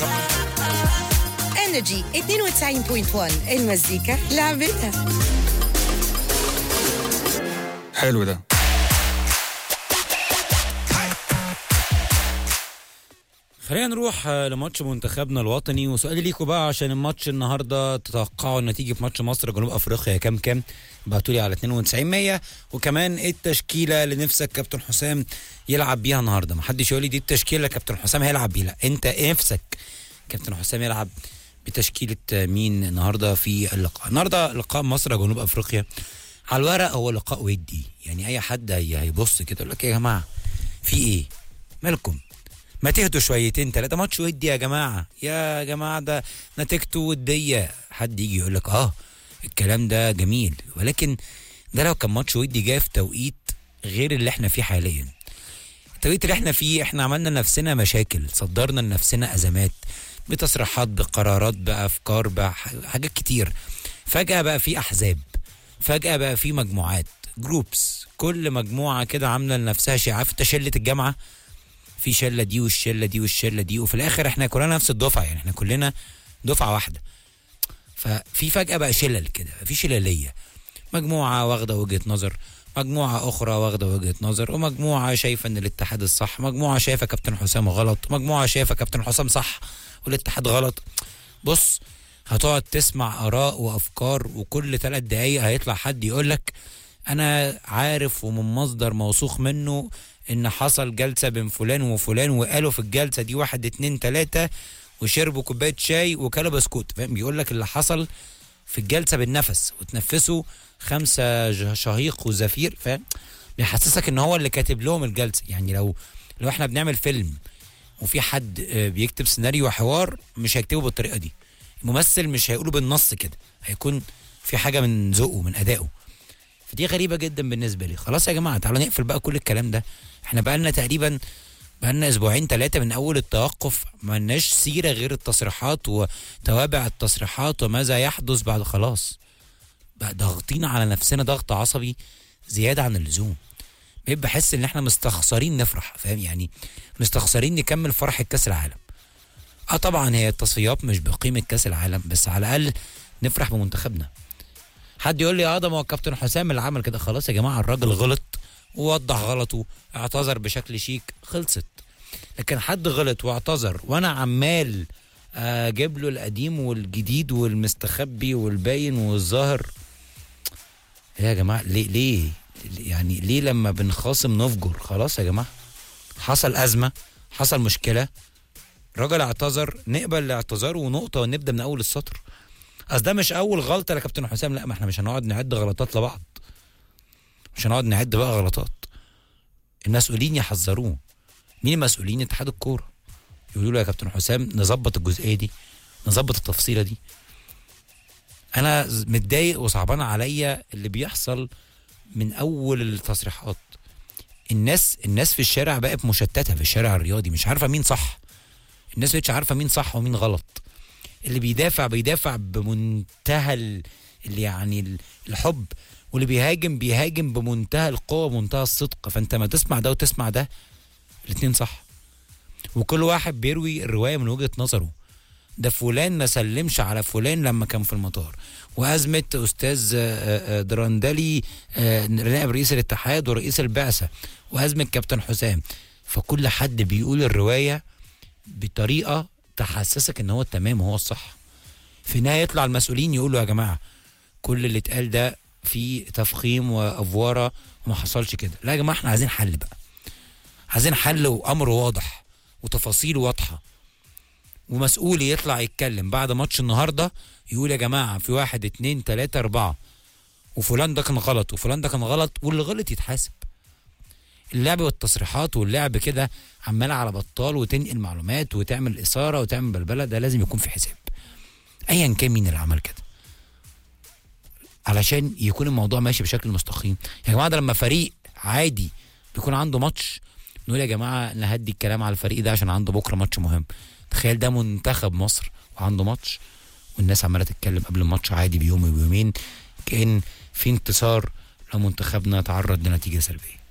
انرجي 92.1 المزيكا لعبتها حلو ده خلينا نروح آه، لماتش منتخبنا الوطني وسؤالي ليكم بقى عشان الماتش النهارده تتوقعوا النتيجه في ماتش مصر جنوب افريقيا كام كام بعتوا لي على 92 100 وكمان ايه التشكيله اللي نفسك كابتن حسام يلعب بيها النهارده ما حدش يقول لي دي التشكيله اللي كابتن حسام هيلعب بيها لا انت نفسك كابتن حسام يلعب بتشكيله آه، مين النهارده في اللقاء النهارده لقاء مصر جنوب افريقيا على الورق هو لقاء ودي يعني اي حد هي- هيبص كده يقول لك يا جماعه في ايه مالكم ما تهدوا شويتين ثلاثة ماتش ودي يا جماعة يا جماعة ده نتيجته ودية حد يجي يقول لك اه الكلام ده جميل ولكن ده لو كان ماتش ودي جاي في توقيت غير اللي احنا فيه حاليا التوقيت اللي احنا فيه احنا عملنا لنفسنا مشاكل صدرنا لنفسنا ازمات بتصريحات بقرارات بافكار بحاجات كتير فجأة بقى في احزاب فجأة بقى في مجموعات جروبس كل مجموعة كده عاملة لنفسها شيء عارف انت شلة الجامعة في شله دي والشله دي والشله دي وفي الاخر احنا كلنا نفس الدفعه يعني احنا كلنا دفعه واحده ففي فجاه بقى شلل كده في شلاليه مجموعه واخده وجهه نظر مجموعه اخرى واخده وجهه نظر ومجموعه شايفه ان الاتحاد الصح مجموعه شايفه كابتن حسام غلط مجموعه شايفه كابتن حسام صح والاتحاد غلط بص هتقعد تسمع اراء وافكار وكل ثلاث دقايق هيطلع حد يقول لك انا عارف ومن مصدر موثوق منه ان حصل جلسه بين فلان وفلان وقالوا في الجلسه دي واحد اتنين تلاته وشربوا كوبايه شاي وكلوا بسكوت فاهم بيقول لك اللي حصل في الجلسه بالنفس وتنفسوا خمسه ج- شهيق وزفير فاهم بيحسسك ان هو اللي كاتب لهم الجلسه يعني لو لو احنا بنعمل فيلم وفي حد آه، بيكتب سيناريو وحوار مش هيكتبه بالطريقه دي الممثل مش هيقوله بالنص كده هيكون في حاجه من ذوقه من ادائه فدي غريبه جدا بالنسبه لي خلاص يا جماعه تعالوا نقفل بقى كل الكلام ده احنا بقالنا تقريبا بقالنا اسبوعين ثلاثه من اول التوقف ما لناش سيره غير التصريحات وتوابع التصريحات وماذا يحدث بعد خلاص بقى ضاغطين على نفسنا ضغط عصبي زياده عن اللزوم بقيت بحس ان احنا مستخسرين نفرح فاهم يعني مستخسرين نكمل فرحه كاس العالم اه طبعا هي التصفيات مش بقيمه كاس العالم بس على الاقل نفرح بمنتخبنا حد يقول لي اه ده ما هو كابتن حسام اللي عمل كده خلاص يا جماعه الراجل غلط ووضح غلطه اعتذر بشكل شيك خلصت لكن حد غلط واعتذر وانا عمال اجيب له القديم والجديد والمستخبي والباين والظاهر إيه يا جماعه ليه ليه يعني ليه لما بنخاصم نفجر خلاص يا جماعه حصل ازمه حصل مشكله راجل اعتذر نقبل الاعتذار ونقطه ونبدا من اول السطر اصل ده مش اول غلطه يا كابتن حسام لا ما احنا مش هنقعد نعد غلطات لبعض مش هنقعد نعد بقى غلطات المسؤولين يحذروه مين المسؤولين اتحاد الكوره يقولوا له يا كابتن حسام نظبط الجزئيه دي نظبط التفصيله دي انا ز- متضايق وصعبان عليا اللي بيحصل من اول التصريحات الناس الناس في الشارع بقت مشتته في الشارع الرياضي مش عارفه مين صح الناس مش عارفه مين صح ومين غلط اللي بيدافع بيدافع بمنتهى ال- اللي يعني ال- الحب واللي بيهاجم بيهاجم بمنتهى القوه ومنتهى الصدق فانت ما تسمع ده وتسمع ده الاتنين صح وكل واحد بيروي الروايه من وجهه نظره ده فلان ما سلمش على فلان لما كان في المطار وازمه استاذ آه، آه، درندلي آه، نائب رئيس الاتحاد ورئيس البعثه وازمه كابتن حسام فكل حد بيقول الروايه بطريقه تحسسك ان هو تمام وهو الصح في النهايه يطلع المسؤولين يقولوا يا جماعه كل اللي اتقال ده فيه تفخيم وافواره وما حصلش كده لا يا جماعه احنا عايزين حل بقى عايزين حل وامر واضح وتفاصيل واضحه ومسؤول يطلع يتكلم بعد ماتش النهارده يقول يا جماعه في واحد اتنين تلاته اربعه وفلان ده كان غلط وفلان ده كان غلط واللي غلط يتحاسب اللعب والتصريحات واللعب كده عمال على بطال وتنقل معلومات وتعمل اثاره وتعمل بلبله ده لازم يكون في حساب ايا كان مين اللي عمل كده علشان يكون الموضوع ماشي بشكل مستقيم يا جماعه ده لما فريق عادي بيكون عنده ماتش نقول يا جماعه نهدي الكلام على الفريق ده عشان عنده بكره ماتش مهم تخيل ده منتخب مصر وعنده ماتش والناس عماله تتكلم قبل الماتش عادي بيوم وبيومين كان في انتصار لو منتخبنا تعرض لنتيجه سلبيه